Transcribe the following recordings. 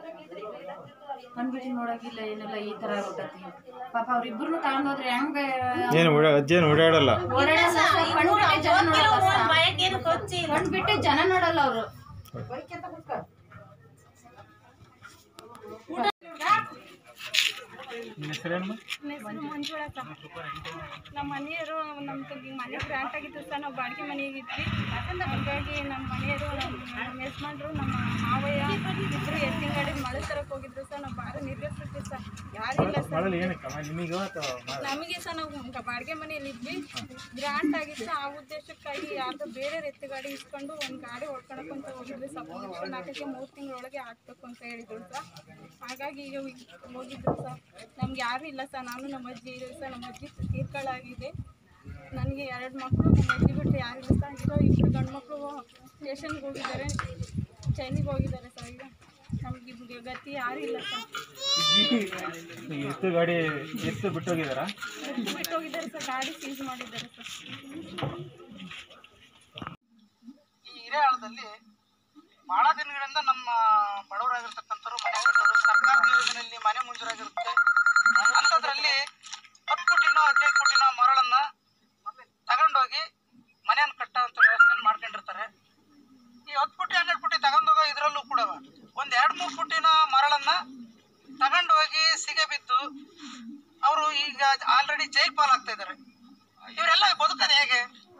ಬಂದ್ಬಿಟ್ಟು ನೋಡಕ್ಕಿಲ್ಲ ಏನಿಲ್ಲ ಈ ತರ ಆಗ್ಬಿಟ್ಟತಿ ಪಾಪ ಅವ್ರಿಬ್ರು ತಗೊಂಡೋದ್ರೆ ಹೆಂಗ ಏನು ಓಡಾ ಅಜ್ಜಿ ಏನು ಓಡಾಡಲ್ಲ ಕಣ್ಬಿಟ್ಟೆ ಜನ ನೋಡಲ್ಲ ಕಣ್ಬಿಟ್ಟೆ ಜನ ನೋಡಲ್ಲ ಅವರು ನಿನ್ನ ಹೆಸರೇನು ಹೆಸರು ಮಂಜುಳಾ ಸರ್ ನಮ್ಮ ಮನೆಯವರು ನಮ್ಮ ಮನೆ ಗ್ರಾಂಟ್ ಆಗಿತ್ತು ಸರ್ ನಾವು ಬಾಡಿಗೆ ಮನೆಗೆ ಇದ್ವಿ ಹಾಗಾಗಿ ನಮ್ಮ ಮನೆಯವರು ನಮ್ಮ ನಮ್ಮ ಯಜಮಾನ್ರು ನಮ್ಮ ಮಾವಯ್ಯ ಇಬ್ಬರು ಎತ್ತಿನ ಗಾಡಿ ಮಳೆ ತರಕ್ಕೆ ಹೋಗಿದ್ರು ಸರ್ ನಾವು ಭಾಳ ನಿರ್ಗತಿರ್ತೀವಿ ಸರ್ ಯಾರಿಲ್ಲ ಸರ್ ಮಾಡಲ್ಲ ಏನಕ್ಕೆ ನಿಮಗೆ ಅಥವಾ ನಮಗೆ ಸಹ ನಾವು ಗ- ಬಾಡಿಗೆ ಮನೆಯಲ್ಲಿ ಇದ್ವಿ ಗ್ರಾಂಟ್ ಆಗಿತ್ತು ಆ ಉದ್ದೇಶಕ್ಕಾಗಿ ಯಾರ್ದೋ ಬೇರೆ ಎತ್ತು ಗಾಡಿ ಇಸ್ಕೊಂಡು ಒಂದು ಗಾಡಿ ಹೊಡ್ಕೊಳಕ್ಕೆ ಅಂತ ಹೋಗಿದ್ವಿ ಸಬ್ ನಾಲ್ಕಕ್ಕೆ ಮೂರು ತಿಂಗಳೊಳಗೆ ಹಾಕ್ಬೇಕು ಅಂತ ಹೇಳಿದ್ರು ಸರ್ ಹಾಗಾಗಿ ಈಗ ಹೋಗಿದ್ರು ಸರ್ ನಮ್ಗೆ ಯಾರು ಇಲ್ಲ ಸರ್ ನಾನು ನಮ್ಮ ಅಜ್ಜಿ ಇದ್ದೀವಿ ಸರ್ ನಮ್ಮ ಅಜ್ಜಿ ತೀರ್ಕೊಳ್ಳಾಗಿದೆ ನನಗೆ ಎರಡು ಮಕ್ಕಳು ನಮ್ಮ ಅಜ್ಜಿ ಬಿಟ್ಟು ಯಾರಿಲ್ಲ ಸರ್ ಈಗ ಇಬ್ಬರು ಗಂಡು ಮಕ್ಕಳು ಸ್ಟೇಷನ್ಗೆ ಹೋಗಿದ್ದಾರೆ ಚೈನಿಗೆ ಹೋಗಿದ್ದಾರೆ ಸರ್ ಈಗ ನಮ್ಗೆ ಇಬ್ರಿಗೆ ಗತಿ ಯಾರು ಇಲ್ಲ ಸರ್ ಎತ್ತು ಗಾಡಿ ಎತ್ತು ಬಿಟ್ಟೋಗಿದಾರಾ ಬಿಟ್ಟು ಹೋಗಿದ್ದಾರೆ ಸರ್ ಗಾಡಿ ಸೀಸ್ ಮಾಡಿದ್ದಾರೆ ಸರ್ ಈ ಹಿರೇಹಾಳದಲ್ಲಿ ಬಹಳ ದಿನಗಳಿಂದ ನಮ್ಮ ಬಡವರಾಗಿರ್ತಕ್ಕಂಥವ್ರು ಮನೆ ಕಟ್ಟೋದು ಸರ್ಕಾರದ ಯೋಜನೆಯಲ್ಲಿ ಮನೆ ಮಂಜೂರಾಗಿರುತ್ತೆ ಅಂಥದ್ರಲ್ಲಿ ಹತ್ತು ಫುಟಿನೋ ಹದಿನೈದು ಫುಟಿನೋ ಮರಳನ್ನ ತಗೊಂಡೋಗಿ ಮನೆಯನ್ನು ಕಟ್ಟೋಂಥ ವ್ಯವಸ್ಥೆಯನ್ನು ಮಾಡ್ಕೊಂಡಿರ್ತಾರೆ ಈ ಹತ್ತು ಫುಟಿ ಹನ್ನೆರಡು ಫುಟಿ ತಗೊಂಡೋಗೋ ಇದರಲ್ಲೂ ಕೂಡ ಒಂದು ಎರಡು ಮೂರು ಫುಟಿನ ಮರಳನ್ನ ತಗೊಂಡೋಗಿ ಸಿಗೆ ಬಿದ್ದು ಅವರು ಈಗ ಆಲ್ರೆಡಿ ಜೈಲ್ ಪಾಲಾಗ್ತಾ ಇದ್ದಾರೆ ಇವರೆಲ್ಲ ಬದುಕೋದು ಹೇಗೆ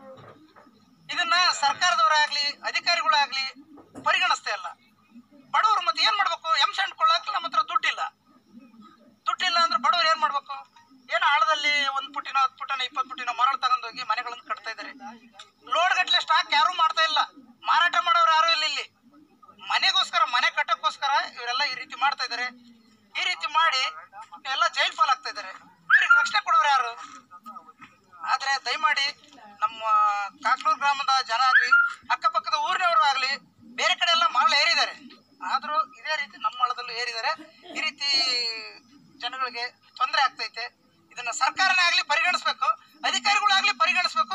ಇದನ್ನ ಸರ್ಕಾರದವರಾಗ್ಲಿ ಅಧಿಕಾರಿಗಳಾಗ್ಲಿ ಪರಿಗಣಿಸ್ತಾ ಇಲ್ಲ ಬಡವರು ಮತ್ತೆ ಏನ್ ಮಾಡ್ಬೇಕು ಎಮ್ ಸ್ಯಾಂಡ್ ಕೊಳ್ಳಾಕ ನಮ್ಮ ಹತ್ರ ದುಡ್ಡಿಲ್ಲ ದುಡ್ಡಿಲ್ಲ ಅಂದ್ರೆ ಬಡವರು ಏನ್ ಮಾಡ್ಬೇಕು ಏನು ಆಳದಲ್ಲಿ ಒಂದ್ ಪುಟಿನ ಹತ್ತು ಪುಟಿನ ಇಪ್ಪತ್ತು ಪುಟಿನ ಮರಳು ತಗೊಂಡೋಗಿ ಮನೆಗಳನ್ನು ಕಟ್ತಾ ಇದ್ದಾರೆ ಲೋಡ್ ಗಟ್ಲೆ ಸ್ಟಾಕ್ ಯಾರು ಮಾಡ್ತಾ ಇಲ್ಲ ಮಾರಾಟ ಮಾಡೋರು ಯಾರು ಇಲ್ಲ ಇಲ್ಲಿ ಮನೆಗೋಸ್ಕರ ಮನೆ ಕಟ್ಟಕ್ಕೋಸ್ಕರ ಇವರೆಲ್ಲ ಈ ರೀತಿ ಮಾಡ್ತಾ ಇದ್ದಾರೆ ಈ ರೀತಿ ಮಾಡಿ ಎಲ್ಲ ಜೈಲ್ ಪಾಲಾಗ್ತಾ ಇದ್ದಾರೆ ಇವ್ರಿಗೆ ರಕ್ಷಣೆ ಕೊಡೋರು ಯಾರು ಆದ್ರೆ ದಯಮಾಡಿ ನಮ್ಮ ಕಾಕ್ನೂರು ಗ್ರಾಮದ ಜನ ಆಗಲಿ ಅಕ್ಕಪಕ್ಕದ ಊರಿನವರು ಆಗಲಿ ಬೇರೆ ಕಡೆ ಎಲ್ಲ ಮರಳು ಏರಿದ್ದಾರೆ ಆದರೂ ಇದೇ ರೀತಿ ನಮ್ಮ ಮಳದಲ್ಲೂ ಏರಿದ್ದಾರೆ ಈ ರೀತಿ ಜನಗಳಿಗೆ ತೊಂದರೆ ಆಗ್ತೈತೆ ಇದನ್ನ ಸರ್ಕಾರನೇ ಆಗಲಿ ಪರಿಗಣಿಸ್ಬೇಕು ಅಧಿಕಾರಿಗಳಾಗ್ಲಿ ಪರಿಗಣಿಸ್ಬೇಕು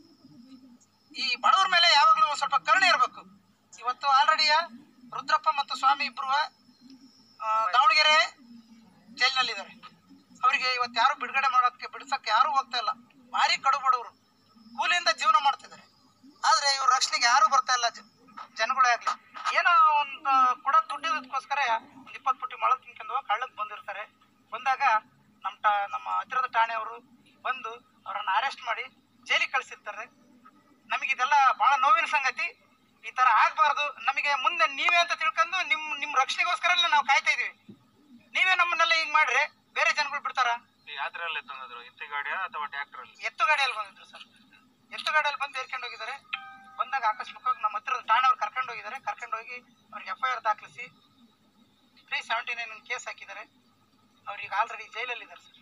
ಈ ಬಡವರ ಮೇಲೆ ಯಾವಾಗಲೂ ಒಂದ್ ಸ್ವಲ್ಪ ಕರುಣೆ ಇರಬೇಕು ಇವತ್ತು ಆಲ್ರೆಡಿ ರುದ್ರಪ್ಪ ಮತ್ತು ಸ್ವಾಮಿ ಇಬ್ರು ದಾವಣಗೆರೆ ಜೈಲಿನಲ್ಲಿದ್ದಾರೆ ಅವರಿಗೆ ಇವತ್ತು ಯಾರು ಬಿಡುಗಡೆ ಮಾಡೋದಕ್ಕೆ ಬಿಡಿಸಕ್ಕೆ ಯಾರು ಹೋಗ್ತಾ ಇಲ್ಲ ಭಾರಿ ಕಡು ಬಡವರು ಕೂಲಿಯಿಂದ ಜೀವನ ಮಾಡ್ತಿದ್ದಾರೆ ಆದ್ರೆ ಇವ್ರ ರಕ್ಷಣೆಗೆ ಯಾರು ಬರ್ತಾ ಇಲ್ಲ ಜ- ಜನಗಳೇ ಆಗ್ಲಿ ಏನೋ ಒಂದು ಕೂಡ ದುಡ್ಡಿದಕ್ಕೋಸ್ಕರ ಒಂದು ಇಪ್ಪತ್ತು ಪುಟ್ಟಿ ಮಳ ತಿನ್ಕೊಂಡು ಹೋಗಿ ಹಳ್ಳಕ್ಕೆ ಬಂದಿರ್ತಾರೆ ಬಂದಾಗ ನಮ್ಮ ಟಾ ನಮ್ಮ ಹತ್ತಿರದ ಠಾಣೆಯವರು ಬಂದು ಅವರನ್ನು ಅರೆಸ್ಟ್ ಮಾಡಿ ಜೈಲಿಗೆ ಕಳಿಸಿರ್ತಾರೆ ನಮಗೆ ಇದೆಲ್ಲ ಬಹಳ ನೋವಿನ ಸಂಗತಿ ಈ ತರ ಆಗ್ಬಾರ್ದು ನಮಗೆ ಮುಂದೆ ನೀವೇ ಅಂತ ತಿಳ್ಕೊಂಡು ನಿಮ್ ನಿಮ್ ರಕ್ಷಣೆಗೋಸ್ಕರನೇ ನಾವು ಕಾಯ್ತಾ ಇದೀವಿ ನೀವೇ ನಮ್ಮನ್ನೆಲ್ಲ ಹಿಂಗ್ ಮಾಡ್ರೆ ಬೇರೆ ಜನಗಳು ಬಿಡ್ತಾರ ಯಾವ್ದ್ರಲ್ಲಿ ತಂದಿದ್ರು ಎತ್ತು ಗಾಡಿಯಾ ಅಥವಾ ಟ್ರ್ಯಾಕ್ಟರ್ ಅಲ್ಲಿ ಎತ್ತು ಗಾಡಿಯಲ್ಲಿ ಬಂದಿದ್ರು ಸರ್ ಎತ್ತು ಗಾಡಿಯಲ್ಲಿ ಬಂದು ಏರ್ಕೊಂಡು ಹೋಗಿದ್ದಾರೆ ಬಂದಾಗ ಆಕಸ್ಮಿಕವಾಗಿ ನಮ್ಮ ಹತ್ತಿರದ ಠಾಣೆಯವ್ರು ಕರ್ಕೊಂಡು ಹೋಗಿದ್ದಾರೆ ಕರ್ಕೊಂಡು ಹೋಗಿ ಅವ್ರಿಗೆ ಎಫ್ ಐ ಆರ್ ದಾಖಲಿಸಿ ತ್ರೀ ಸೆವೆಂಟಿ ನೈನ್ ಕೇಸ್ ಹಾಕಿದ್ದಾರೆ ಅವ್ರಿಗೆ ಆಲ್ರೆಡಿ ಜೈಲಲ್ಲಿದ್ದಾರೆ ಸರ್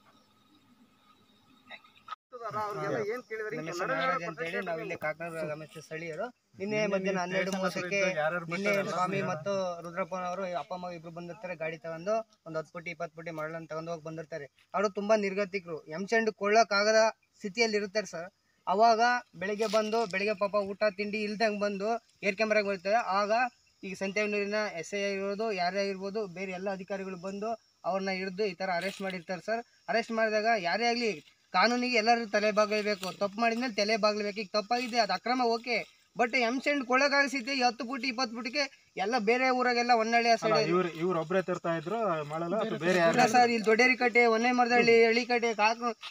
ನಮ್ಮ ಹೆಸರು ನಾಗರಾಜ್ ಅಂತೇಳಿ ನಾವು ಇಲ್ಲಿ ಕಾಕನಾಡ ಗ್ರಾಮಸ್ಥ ಸ್ಥಳೀಯರು ನಿನ್ನೆ ಮಧ್ಯಾಹ್ನ ಹನ್ನೆರಡು ಮೂವತ್ತಕ್ಕೆ ನಿನ್ನೆ ಸ್ವಾಮಿ ಮತ್ತು ರುದ್ರಪ್ಪನವರು ಅಪ್ಪ ಅಮ್ಮ ಇಬ್ರು ಬಂದಿರ್ತಾರೆ ಗಾಡಿ ತಗೊಂಡು ಒಂದು ಹತ್ತು ಪುಟ್ಟಿ ಇಪ್ಪತ್ತು ಪುಟ್ಟಿ ಮರಳನ್ನು ತಗೊಂಡು ಹೋಗಿ ಬಂದಿರ್ತಾರೆ ಅವರು ತುಂಬಾ ನಿರ್ಗತಿಕರು ಎಮ್ಚಂಡು ಕೊಳ್ಳೋಕ್ಕಾಗದ ಸ್ಥಿತಿಯಲ್ಲಿ ಇರ್ತಾರೆ ಸರ್ ಅವಾಗ ಬೆಳಿಗ್ಗೆ ಬಂದು ಬೆಳಿಗ್ಗೆ ಪಾಪ ಊಟ ತಿಂಡಿ ಇಲ್ದಂಗೆ ಬಂದು ಏರ್ ಕ್ಯಾಮ್ರಾಗೆ ಬರ್ತಾರೆ ಆಗ ಈಗ ಸಂತೆನೂರಿನ ಎಸ್ ಐ ಇರ್ಬೋದು ಯಾರೇ ಇರ್ಬೋದು ಬೇರೆ ಎಲ್ಲ ಅಧಿಕಾರಿಗಳು ಬಂದು ಅವ್ರನ್ನ ಹಿಡಿದು ಈ ಥರ ಅರೆಸ್ಟ್ ಮಾಡಿರ್ತಾರೆ ಸರ್ ಅರೆಸ್ಟ್ ಮಾಡಿದಾಗ ಯಾರೇ ಆಗಲಿ ಕಾನೂನಿಗೆ ಎಲ್ಲರೂ ತಲೆ ಬಾಗಲೇಬೇಕು ತಪ್ಪು ಮಾಡಿದ್ಮೇಲೆ ತಲೆ ಬಾಗ್ಲೇಬೇಕು ಈಗ ತಪ್ಪಾಗಿದೆ ಅದು ಅಕ್ರಮ ಓಕೆ ಬಟ್ ಎಮ್ ಸೆಂಡ್ ಕೊಳ್ಳೋಕ್ಕಾಗಿಸಿದ್ದೆ ಈ ಹತ್ತು ಫುಟ್ ಇಪ್ಪತ್ತು ಫುಟ್ಗೆ ಎಲ್ಲ ಬೇರೆ ಊರಾಗೆಲ್ಲ ಹೊನ್ನಳ್ಳಿ ಸೈಡ್ ಇವ್ರು ಇವ್ರು ಒಬ್ಬರೇ ತರ್ತಾ ಇದ್ರು ಮಾಡಲ್ಲ ಅಥವಾ ಬೇರೆ ಯಾರು ಇಲ್ಲ ಸರ್ ಇಲ್ಲಿ ದೊಡ್ಡೇರಿ ಕಟ್ಟೆ ಹೊನ್ನೆ ಮರದಹಳ್ಳಿ ಹಳ್ಳಿ ಕಟ್ಟೆ ಕಾಕು